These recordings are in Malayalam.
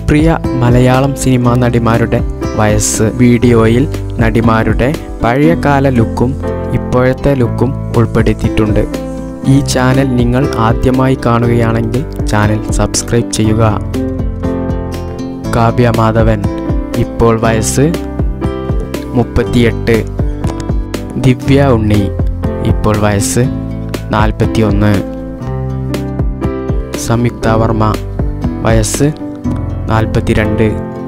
പ്രിയ മലയാളം സിനിമാ നടിമാരുടെ വയസ്സ് വീഡിയോയിൽ നടിമാരുടെ പഴയകാല ലുക്കും ഇപ്പോഴത്തെ ലുക്കും ഉൾപ്പെടുത്തിയിട്ടുണ്ട് ഈ ചാനൽ നിങ്ങൾ ആദ്യമായി കാണുകയാണെങ്കിൽ ചാനൽ സബ്സ്ക്രൈബ് ചെയ്യുക കാവ്യ മാധവൻ ഇപ്പോൾ വയസ്സ് മുപ്പത്തിയെട്ട് ദിവ്യ ഉണ്ണി ഇപ്പോൾ വയസ്സ് നാൽപ്പത്തിയൊന്ന് സംയുക്ത വർമ്മ വയസ്സ് നാൽപ്പത്തിരണ്ട്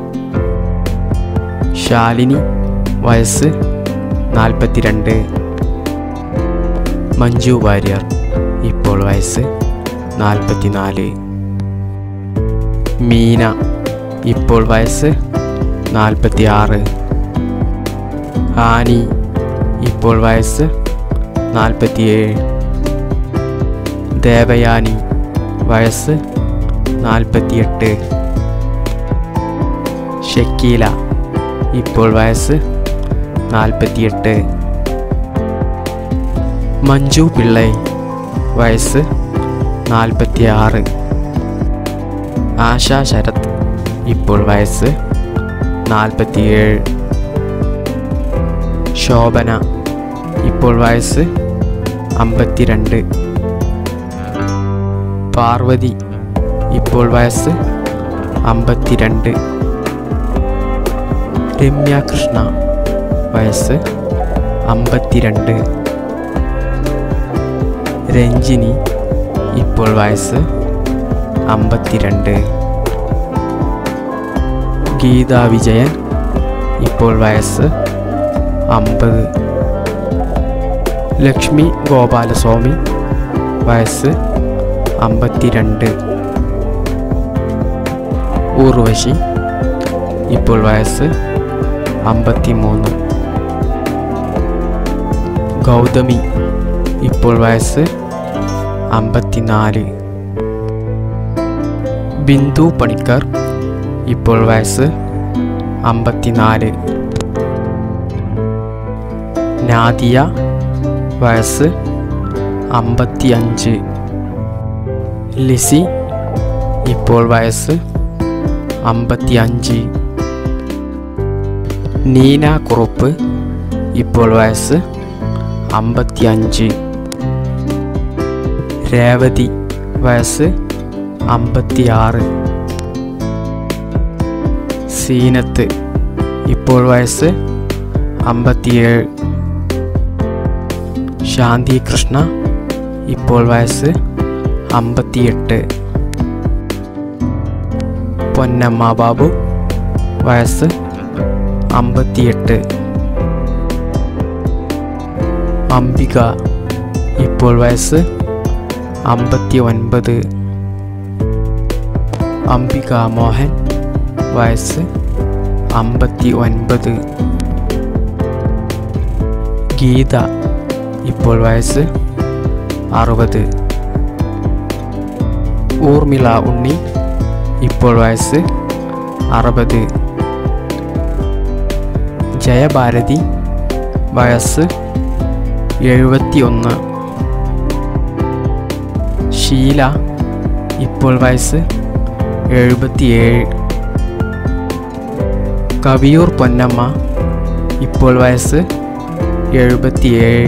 ശാലിനി വയസ്സ് നാൽപ്പത്തിരണ്ട് മഞ്ജു വാര്യർ ഇപ്പോൾ വയസ്സ് നാൽപ്പത്തിനാല് മീന ഇപ്പോൾ വയസ്സ് നാൽപ്പത്തിയാറ് ആനി ഇപ്പോൾ വയസ്സ് നാൽപ്പത്തിയേഴ് ദേവയാനി വയസ്സ് നാൽപ്പത്തിയെട്ട് ഷക്കീല ഇപ്പോൾ വയസ്സ് നാൽപ്പത്തിയെട്ട് മഞ്ജു പിള്ളൈ വയസ്സ് നാൽപ്പത്തിയാറ് ആശ ശരത് ഇപ്പോൾ വയസ്സ് നാൽപ്പത്തിയേഴ് ശോഭന ഇപ്പോൾ വയസ്സ് അമ്പത്തിരണ്ട് പാർവതി ഇപ്പോൾ വയസ്സ് അമ്പത്തിരണ്ട് രമ്യ കൃഷ്ണ വയസ്സ് അമ്പത്തിരണ്ട് രഞ്ജിനി ഇപ്പോൾ വയസ്സ് അമ്പത്തിരണ്ട് ഗീതാ വിജയൻ ഇപ്പോൾ വയസ്സ് അമ്പത് ലക്ഷ്മി ഗോപാലസ്വാമി വയസ്സ് അമ്പത്തിരണ്ട് ഊർവശി ഇപ്പോൾ വയസ്സ് അമ്പത്തിമൂന്ന് ഗൗതമി ഇപ്പോൾ വയസ്സ് അമ്പത്തിനാല് ബിന്ദു പണിക്കർ ഇപ്പോൾ വയസ്സ് അമ്പത്തിനാല് നാദിയ വയസ്സ് അമ്പത്തിയഞ്ച് ലിസി ഇപ്പോൾ വയസ്സ് അമ്പത്തിയഞ്ച് നീന കുറുപ്പ് ഇപ്പോൾ വയസ്സ് അമ്പത്തിയഞ്ച് രേവതി വയസ്സ് അമ്പത്തിയാറ് സീനത്ത് ഇപ്പോൾ വയസ്സ് അമ്പത്തിയേഴ് ശാന്തി കൃഷ്ണ ഇപ്പോൾ വയസ്സ് അമ്പത്തിയെട്ട് പൊന്നമ്മ ബാബു വയസ്സ് അമ്പത്തിയെട്ട് അംബിക ഇപ്പോൾ വയസ്സ് അമ്പത്തി ഒൻപത് അംബിക മോഹൻ വയസ്സ് അമ്പത്തി ഒൻപത് ഗീത ഇപ്പോൾ വയസ്സ് അറുപത് ഊർമിള ഉണ്ണി ഇപ്പോൾ വയസ്സ് അറുപത് ജയഭാരതി വയസ്സ് എഴുപത്തി ഒന്ന് ഷീല ഇപ്പോൾ വയസ്സ് എഴുപത്തിയേഴ് കവിയൂർ പൊന്നമ്മ ഇപ്പോൾ വയസ്സ് എഴുപത്തിയേഴ്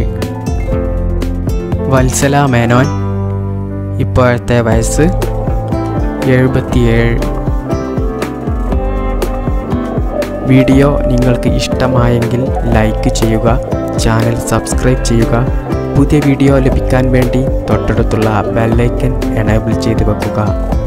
വത്സല മേനോൻ ഇപ്പോഴത്തെ വയസ്സ് എഴുപത്തിയേഴ് വീഡിയോ നിങ്ങൾക്ക് ഇഷ്ടമായെങ്കിൽ ലൈക്ക് ചെയ്യുക ചാനൽ സബ്സ്ക്രൈബ് ചെയ്യുക പുതിയ വീഡിയോ ലഭിക്കാൻ വേണ്ടി തൊട്ടടുത്തുള്ള ബെല്ലൈക്കൻ എനേബിൾ ചെയ്ത് വെക്കുക